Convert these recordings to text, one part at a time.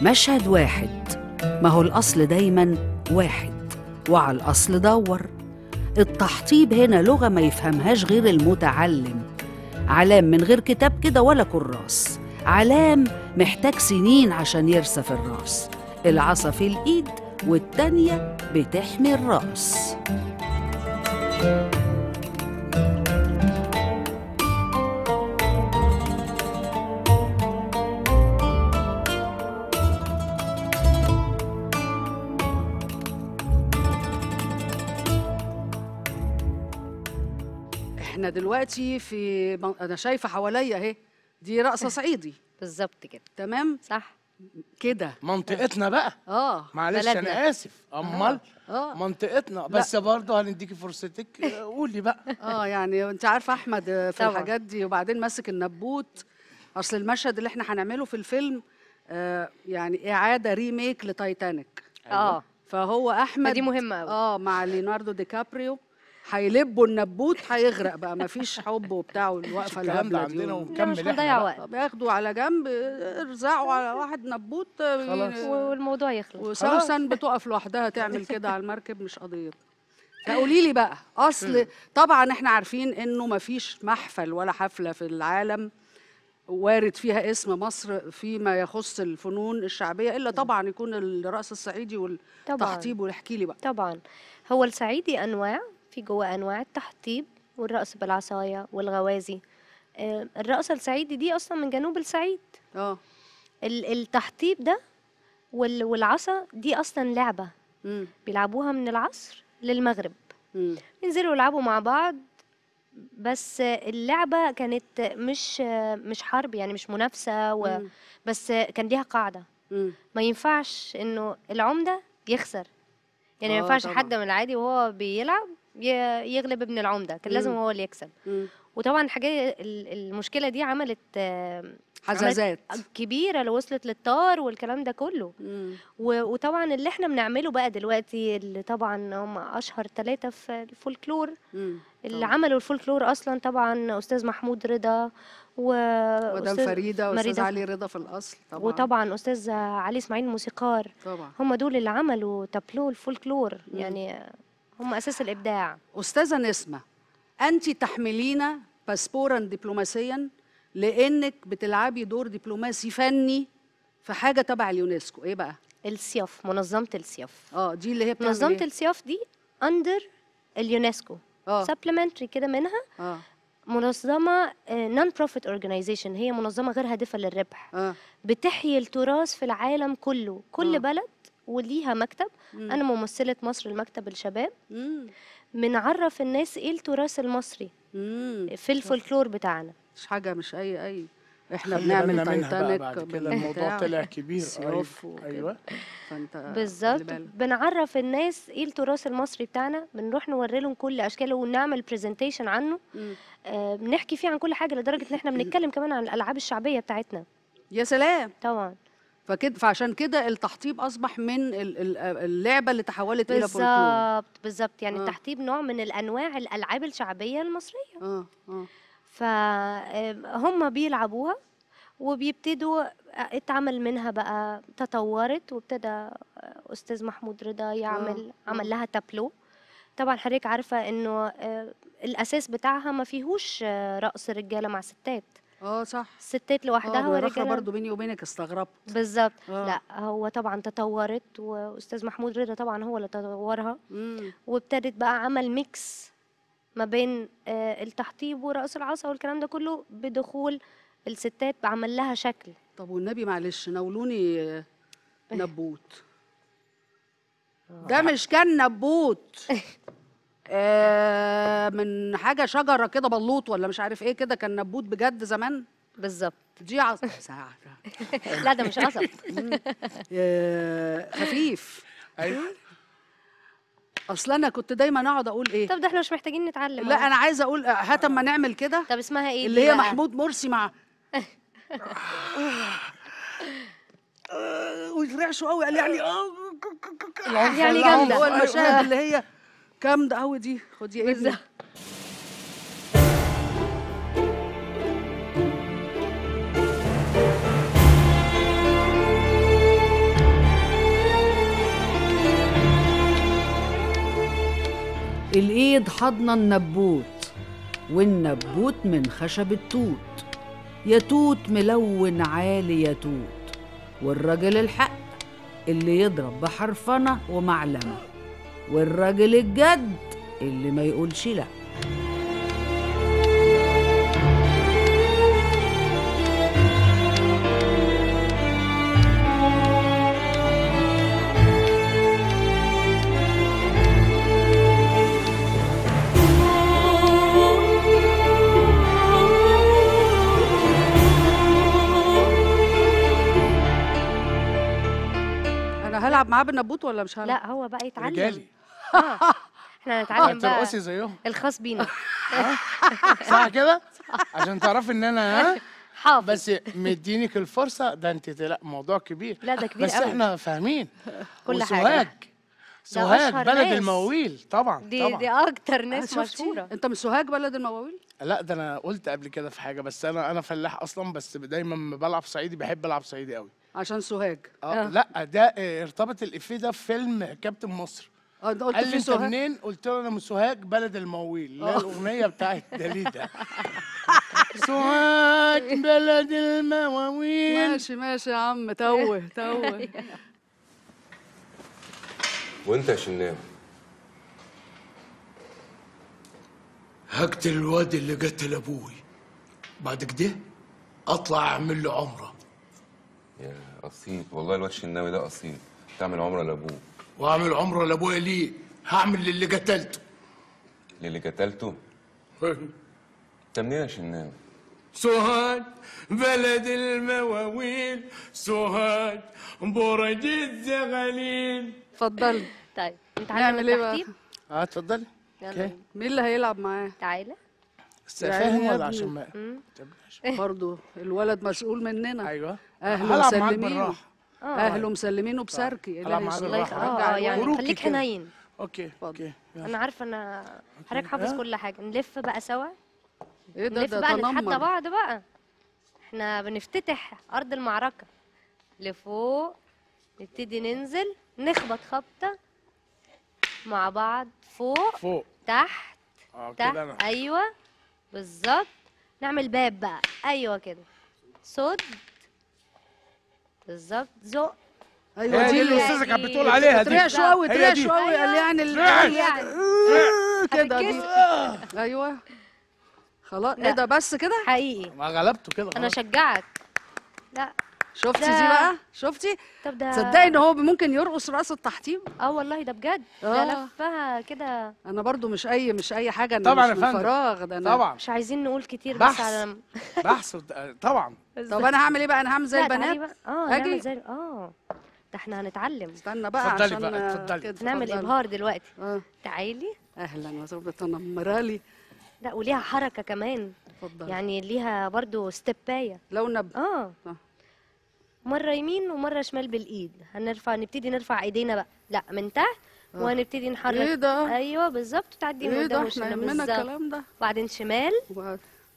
مشهد واحد ما هو الأصل دايما واحد وعلى الأصل دور التحطيب هنا لغة ما يفهمهاش غير المتعلم علام من غير كتاب كده ولا كراس علام محتاج سنين عشان يرسى في الراس العصا في الإيد والتانية بتحمي الراس احنا دلوقتي في من- انا شايفه حواليا اهي دي رقصه صعيدي بالظبط كده تمام صح كده منطقتنا بقى اه معلش بلدنا. انا اسف امال اه منطقتنا بس برضه هنديكي فرصتك آه، قولي بقى اه يعني انت عارفه احمد آه، في طبعاً. الحاجات دي وبعدين ماسك النبوت اصل المشهد اللي احنا هنعمله في الفيلم آه يعني اعاده ريميك لتايتانيك اه فهو احمد دي مهمة أوي. اه مع ليوناردو دي كابريو هيلبوا النبوت هيغرق بقى مفيش حب وبتاع والوقفه الكلام ده الهبله دي عندنا و- لا مش ونكمل احنا هنضيع بقى. وقت بياخدوا على جنب ارزعوا على واحد نبوت آه، خلاص. ي- والموضوع يخلص وسوسن بتقف لوحدها تعمل كده على المركب مش قضيه فقولي لي بقى اصل طبعا احنا عارفين انه مفيش محفل ولا حفله في العالم وارد فيها اسم مصر فيما يخص الفنون الشعبيه الا طبعا يكون الرقص الصعيدي والتحطيب واحكي لي بقى طبعا هو الصعيدي انواع في جوه انواع التحطيب والرقص بالعصايه والغوازي آه، الرقصه الصعيدي دي اصلا من جنوب الصعيد اه ال- التحطيب ده وال- والعصا دي اصلا لعبه امم بيلعبوها من العصر للمغرب امم ينزلوا يلعبوا مع بعض بس اللعبة كانت مش مش حرب يعني مش منافسة و... مم. بس كان ليها قاعدة امم ما ينفعش انه العمدة يخسر يعني ما آه ينفعش طبعاً. حد من العادي وهو بيلعب ي- يغلب ابن العمدة كان لازم مم. هو اللي يكسب امم وطبعا الحاجة ال- المشكلة دي عملت آه، حزازات عملت كبيرة اللي وصلت للطار والكلام ده كله امم و- وطبعا اللي احنا بنعمله بقى دلوقتي اللي طبعا هم اشهر ثلاثة في الفولكلور امم اللي طبعاً. عملوا الفولكلور اصلا طبعا استاذ محمود رضا و مدام أستاذ- فريده واستاذ مريدة علي رضا في الاصل طبعا وطبعا استاذ علي اسماعيل موسيقار طبعا هم دول اللي عملوا تابلو الفولكلور مم. يعني هم اساس الابداع استاذه نسمه انت تحملين باسبورا دبلوماسيا لانك بتلعبي دور دبلوماسي فني في حاجه تبع اليونسكو ايه بقى السياف منظمه السياف اه دي اللي هي بتعمل منظمه إيه؟ السياف دي اندر اليونسكو اه سبلمنتري كده منها اه منظمه نون بروفيت اورجانيزيشن هي منظمه غير هادفه للربح اه بتحيي التراث في العالم كله كل آه. بلد وليها مكتب مم. انا ممثله مصر المكتب الشباب مم. بنعرف الناس ايه التراث المصري مم. في الفولكلور بتاعنا مش حاجه مش اي اي احنا خلي بنعمل بالنا منها بقى تايتانيك بعد كده بالبتاع، الموضوع طلع كبير سيوف ايوه وكده. ايوه فانت خلي بالظبط بالك. بنعرف الناس ايه التراث المصري بتاعنا بنروح نوري لهم كل اشكاله ونعمل برزنتيشن عنه مم. آه بنحكي فيه عن كل حاجه لدرجه ان احنا بنتكلم كمان عن الالعاب الشعبيه بتاعتنا يا سلام طبعا فكده فعشان كده التحطيب اصبح من ال- ال- اللعبه اللي تحولت الى فولكلور بالظبط بالظبط يعني آه. التحطيب نوع من الانواع الالعاب الشعبيه المصريه اه اه فهم بيلعبوها وبيبتدوا اتعمل منها بقى تطورت وابتدى استاذ محمود رضا يعمل آه. عمل لها تابلو طبعا حضرتك عارفه انه آه، الاساس بتاعها ما فيهوش آه، رقص رجاله مع ستات اه صح الستات لوحدها اه بيرخى والرجاله برضو بيني وبينك استغربت بالظبط آه. لا هو طبعا تطورت واستاذ محمود رضا طبعا هو اللي طورها مم. وابتدت بقى عمل ميكس ما بين آه، التحطيب ورقص العصا والكلام ده كله بدخول الستات عمل لها شكل طب والنبي معلش ناولوني آه، نبوت ده مش كان نبوت آه من حاجه شجره كده بلوط ولا مش عارف ايه كده كان نبوت بجد زمان بالظبط دي عص... ساعة. لا ده مش قصب آه خفيف ايوه اصل انا كنت دايما اقعد اقول ايه طب ده احنا مش محتاجين نتعلم لا أهو. انا عايزه اقول آه، هات اما نعمل كده طب اسمها ايه اللي دي هي بقى؟ محمود مرسي مع آه، ويفرعشوا قوي قال يعني اه العنف يعني والعنف. جامدة. هو المشاهد اللي هي جامده قوي دي خد يا ابني بالظبط. سيد حضن النبوت والنبوت من خشب التوت يا توت ملون عالي يا توت والراجل الحق اللي يضرب بحرفنة ومعلمة والراجل الجد اللي ما يقولش لا انا هلعب معاه بالنبوت ولا مش هلعب لا هو بقى يتعلم رجالي آه. احنا هنتعلم بقى هترقصي زيهم الخاص بينا صح كده عشان تعرفي ان انا ها حافظ بس مدينك الفرصه ده انت لا موضوع كبير لا ده كبير بس قوي. احنا فاهمين كل حاجة. وسوهاج سوهاج أشهر بلد ناس. المواويل طبعا دي طبعا دي اكتر آه، ناس شفتي؟ مشهوره انت من سوهاج بلد المواويل لا ده انا قلت قبل كده في حاجه بس انا انا فلاح اصلا بس دايما لما بلعب صعيدي بحب العب صعيدي قوي عشان سوهاج اه لا ده آه، ارتبط الافيه ده في فيلم كابتن مصر اه انت قلت قال لي في انت سوهاج منين قلت له انا من سوهاج بلد المواويل لا الاغنيه بتاعت داليدا سوهاج بلد المواويل ماشي ماشي يا عم توه توه وانت يا شناوي هقتل الواد اللي قتل ابوي بعد كده اطلع اعمل له عمره يا اصيل والله الواد شناوي ده اصيل تعمل عمره لابوك واعمل عمره لابويا ليه هعمل للي قتلته للي قتلته انت منين يا شناوي سوهاج بلد المواويل سوهاج برج الزغاليل اتفضلي طيب نتعلم نعمل ايه بقى التحتيب اه اتفضلي يلا اوكي بينا. مين اللي هيلعب معاه تعالى بس يعني فاهم يا ولا ابني. عشان ما تبقاش. برضه الولد مسؤول مننا ايوه اهله هلعب معاك مسلمينه بالراحه اهله مسلمينه بسركي هلعب إلهي معاك يسلمك. الله يخ... بالراحة. رجع اه اه يعني وروكي خليك كده. حنين اوكي اوكي يلا. انا عارفه انا حضرتك حافظ آه. كل حاجه نلف بقى سوا ايه ده نلف ده بقى نتحدى تنمر بعض بقى احنا بنفتتح ارض المعركه لفوق نبتدي ننزل نخبط خبطه مع بعض فوق فوق تحت اه تحت كده انا ايوه بالظبط نعمل باب بقى ايوه كده صد بالظبط زق ايوه هي دي دي اللي يعني- استاذك كانت بتقول عليها دي تريش قوي هي تريش دي. قوي قال أيوة. يعني ال- تريش. يعني آه، كده دي هتتكسر. ايوه خلاص ايه لا. ده بس كده حقيقي ما غلبته كده انا خلاص. اشجعك لا شفتي ده- دي بقى شفتي طب ده تصدقي ان هو ممكن يرقص رقص التحطيم اه والله ده بجد ده آه. لفها كده انا برضو مش اي مش اي حاجه انا طبعا مش يا من فندم. فراغ ده انا طبعا مش عايزين نقول كتير بس بحث. على بحث وت- طبعا طب انا هعمل ايه بقى انا هعمل زي لا، تعالي البنات بقى. اه أجي؟ نعمل زي اه ده احنا هنتعلم استنى بقى اتفضلي عشان بقى، آه، اتفضلي. كده، نعمل اتفضلي. ابهار دلوقتي اه تعالي اهلا وسهلا تنمرها لي لا وليها حركه كمان اتفضلي يعني ليها برضو ستبايه لو نب اه آه. مره يمين ومره شمال بالايد هنرفع نبتدي نرفع ايدينا بقى لا من تحت وهنبتدي نحرك ايه ده؟ ايوه بالظبط تعدي من ايه قدام ده احنا وشنا يهمنا بالظبط الكلام ده وبعدين شمال وبعد-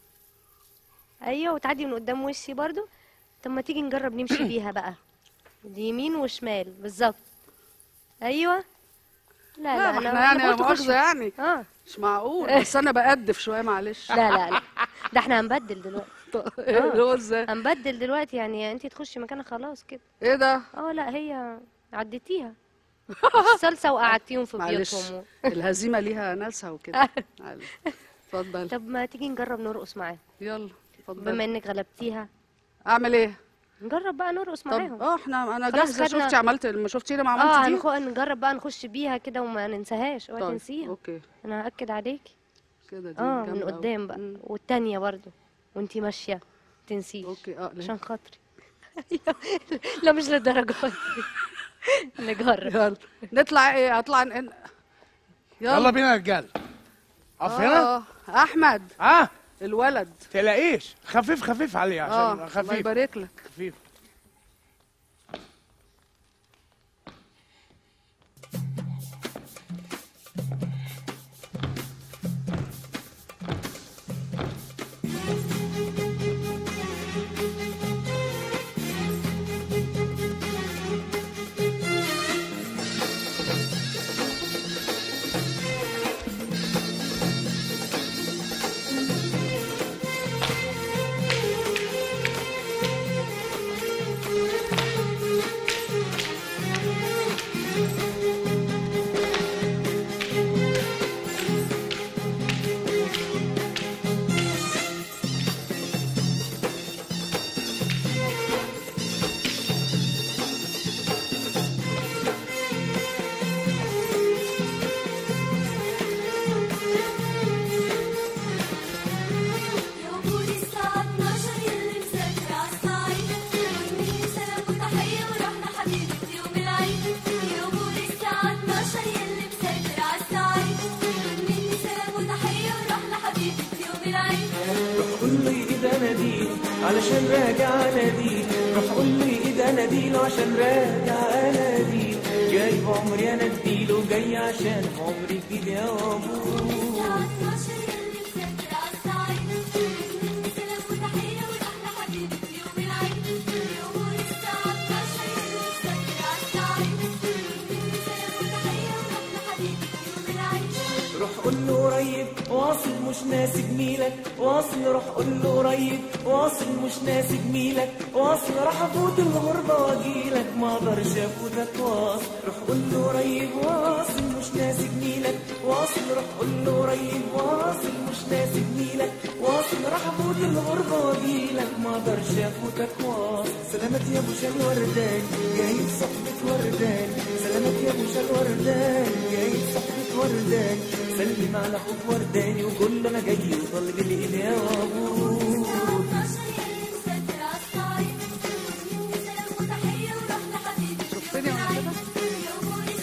ايوه وتعدي من قدام وشي برضو طب ما تيجي نجرب نمشي بيها بقى دي يمين وشمال بالظبط ايوه لا لا لا ما انا احنا يعني أنا لا قلت خش- مؤاخذه يعني اه مش معقول بس انا بأدف شويه معلش لا لا لا ده احنا هنبدل دلوقتي ايه اللي هو ازاي هنبدل دلوقتي يعني انت تخشي مكانها خلاص كده ايه ده اه لا هي عديتيها الصلصه وقعدتيهم في معلش بيوتهم الهزيمه ليها ناسها وكده معلش. اتفضل طب ما تيجي نجرب نرقص معاهم يلا اتفضل بما انك غلبتيها اعمل ايه نجرب بقى نرقص طب معاهم اه احنا انا خلاص جاهزه خدنا- شفتي عملت ما شفتي لما اه عملت دي هنخ... نجرب بقى نخش بيها كده وما ننساهاش اوعي طيب تنسيها اوكي انا هاكد عليكي كده دي اه من جامدة أوي. قدام بقى مم. والتانية برضو وانتي ماشية تنسيش اوكي اه ليه؟ عشان خاطري لا مش للدرجة دي نجرب يلا نطلع ايه هطلع ن... يلا بينا يا رجاله اقف هنا اه احمد ها الولد تلاقيش خفيف خفيف عليه عشان اه الله خفيف يبارك لك خفيف اناديله علشان راجع اناديله روح قول له ايد اناديله عشان راجع اناديله جاي بعمري انا اديله جاي عشان عمري جديد يا ابوه روح قول له قريب واصل مش ناسي جميلك واصل روح قول له قريب واصل مش ناسي جميلك واصل راح افوت الغربه واجيلك ما اقدرش افوتك واصل روح قول له قريب واصل مش ناسي جميلك واصل روح قول له قريب واصل مش ناسي جميلك واصل راح افوت الغربه واجيلك ما اقدرش افوتك واصل سلامات يا ابو شال وردان جايب صحبة وردان سلامات يا ابو شال وردان جايب صحبة وردان سلم على اخوك ورداني وقول له انا جاي وطلق لي ايدي يا ابوه شفتني وانا كده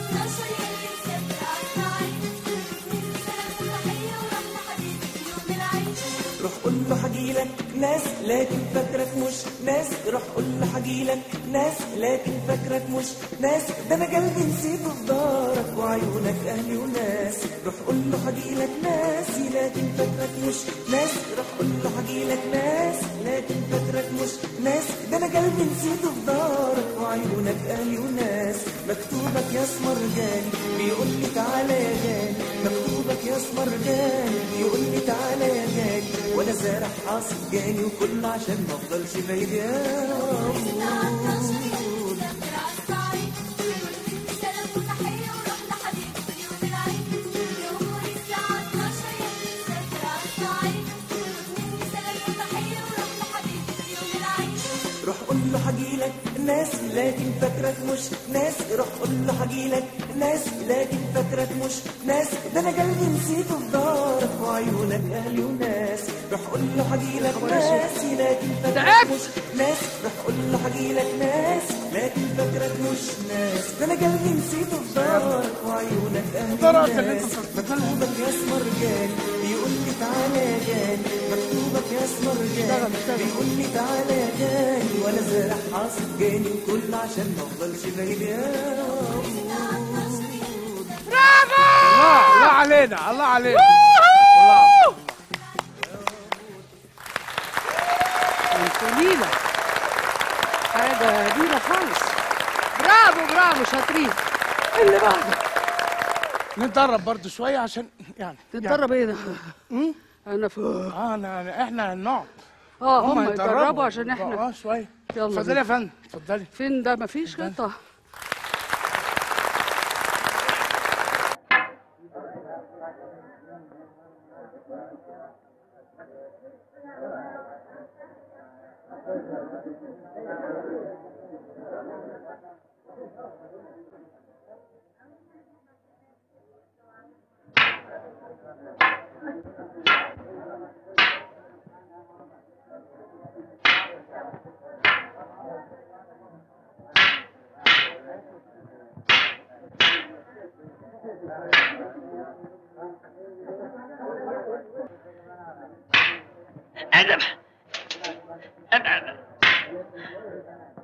روح قول له حجيلك ناس لكن فاكرك مش ناس روح قول له حجيلك ناس لكن فاكرك مش ناس ده انا قلبي نسيته في دارك وعيونك اهلي وناس روح قول له حجيلك ناسي لكن فاكرك مش ناس روح قول له حجيلك ناس لكن فاكرك مش ناس ده انا قلبي نسيته في دارك وعيونك اهلي وناس مكتوبك يا اسمر جاني بيقول لي تعالى يا جاني مكتوبك يا اسمر جاني بيقول لي تعالى يا جاني وانا زارع حاصل جاني وكل عشان ما افضلش بعيد يا أبوه. روح قول له حجيلك ناس لكن فاكرك مش ناس روح قول له حجيلك ناس لكن فاكرك مش ناس ده انا قلبي نسيته في دارك وعيونك اهلي وناس روح قول له حجيلك ناس لكن فاكرك مش ناس روح قول له حجيلك ناس لكن فاكرك مش ناس ده انا قلبي نسيته في دارك وعيونك اهلي وناس مكتوبك يا اسمر جاني بيقول لي تعالى يا جاني مكتوبك يا اسمر جاني بيقول لي تعالى يا جاني وانا زارع حاصل جاني وكل عشان ما افضلش بعيد يا الله الله علينا الله علينا انتوا ليلة حاجة ليلة خالص برافو برافو شاطرين اللي بعده نتدرب برضو شويه عشان يعني تتدرب ايه ده؟ انا في اه أنا احنا هنقعد اه هم يتدربوا. يتدربوا عشان احنا اه شويه يلا اتفضلي يا فندم اتفضلي فين ده مفيش خطة أدم أدم